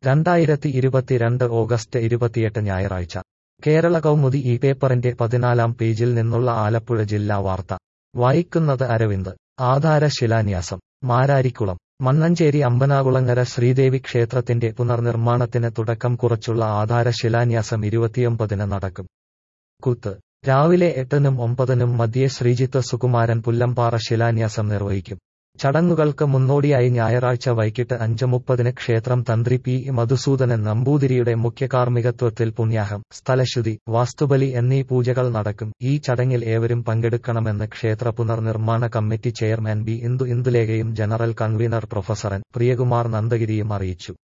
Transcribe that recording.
രണ്ടായിരത്തി ഇരുപത്തിരണ്ട് ഓഗസ്റ്റ് ഇരുപത്തിയെട്ട് ഞായറാഴ്ച കേരള കൗമുദി ഈ പേപ്പറിന്റെ പതിനാലാം പേജിൽ നിന്നുള്ള ആലപ്പുഴ ജില്ലാ വാർത്ത വായിക്കുന്നത് അരവിന്ദ് ആധാര ശിലാന്യാസം മാരാരിക്കുളം മണ്ണഞ്ചേരി അമ്പനാകുളങ്ങര ശ്രീദേവി ക്ഷേത്രത്തിന്റെ പുനർനിർമ്മാണത്തിന് തുടക്കം കുറിച്ചുള്ള ആധാര ശിലാന്യാസം ഇരുപത്തിയൊമ്പതിന് നടക്കും കുത്ത് രാവിലെ എട്ടിനും ഒമ്പതിനും മധ്യേ ശ്രീജിത്ത് സുകുമാരൻ പുല്ലമ്പാറ ശിലാന്യാസം നിർവഹിക്കും ചടങ്ങുകൾക്ക് മുന്നോടിയായി ഞായറാഴ്ച വൈകിട്ട് അഞ്ച് മുപ്പതിന് ക്ഷേത്രം തന്ത്രി പി മധുസൂദനൻ നമ്പൂതിരിയുടെ മുഖ്യകാർമ്മികത്വത്തിൽ പുണ്യാഹം സ്ഥലശുതി വാസ്തുബലി എന്നീ പൂജകൾ നടക്കും ഈ ചടങ്ങിൽ ഏവരും പങ്കെടുക്കണമെന്ന് ക്ഷേത്ര പുനർനിർമ്മാണ കമ്മിറ്റി ചെയർമാൻ ബി ഇന്ദു ഇന്ദുലേഖയും general convener professor N Priyakumar നന്ദഗിരിയും അറിയിച്ചു